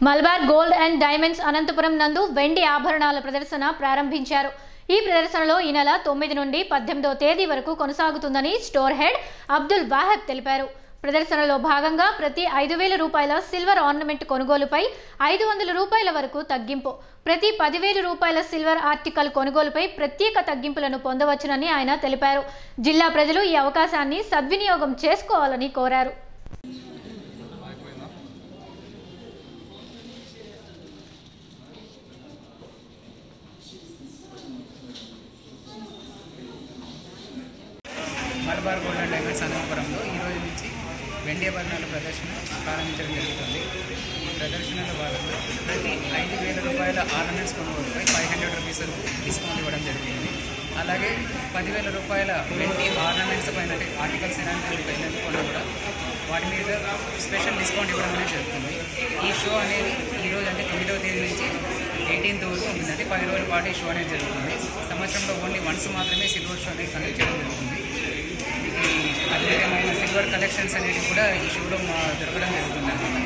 Malabar Gold and Diamonds Anantapuram నందు వెండి ఆభరణాల ప్రదర్శన ప్రారంభించారు ఈ ప్రదర్శనలో ఈ నెల తొమ్మిది నుండి పద్దెనిమిదో తేదీ వరకు కొనసాగుతుందని స్టోర్ హెడ్ అబ్దుల్ వాహెబ్ తెలిపారు ప్రదర్శనలో భాగంగా ప్రతి ఐదు వేల రూపాయల సిల్వర్ ఆర్నమెంట్ కొనుగోలుపై ఐదు వందల రూపాయల వరకు తగ్గింపు ప్రతి పదివేల రూపాయల సిల్వర్ ఆర్టికల్ కొనుగోలుపై ప్రత్యేక తగ్గింపులను పొందవచ్చునని ఆయన తెలిపారు జిల్లా ప్రజలు ఈ అవకాశాన్ని సద్వినియోగం చేసుకోవాలని కోరారు మలబార్ గోల్డ్ అండ్ డైమండ్స్ అనంతపురంలో ఈ రోజు నుంచి వెండి ఆభరణాల ప్రదర్శన ప్రారంభించడం జరుగుతుంది ఈ ప్రదర్శనలో భాగంగా ప్రతి ఐదు వేల రూపాయల ఆర్నమెంట్స్ కొనుగోలుపై ఫైవ్ హండ్రెడ్ రూపీస్ వరకు డిస్కౌంట్ ఇవ్వడం జరుగుతుంది అలాగే పదివేల రూపాయల వెండి ఆర్నమెంట్స్ పైన ఆర్టికల్స్ ఇలాంటి పైన కొన్నా కూడా వాటి మీద స్పెషల్ డిస్కౌంట్ ఇవ్వడం అనేది జరుగుతుంది ఈ షో అనేది ఈ రోజు అంటే తొమ్మిదవ తేదీ నుంచి ఎయిటీన్త్ వరకు ఉంటుందంటే పది రోజుల పాటు ఈ షో అనేది జరుగుతుంది సంవత్సరంలో ఓన్లీ వన్స్ మాత్రమే సిల్వర్ షో అనేది కండక్ట్ చేయడం జరుగుతుంది ఈ అద్భుతమైన సిల్వర్ కలెక్షన్స్ అనేవి కూడా ఈ షోలో మా దొరకడం జరుగుతుంది అన్నమాట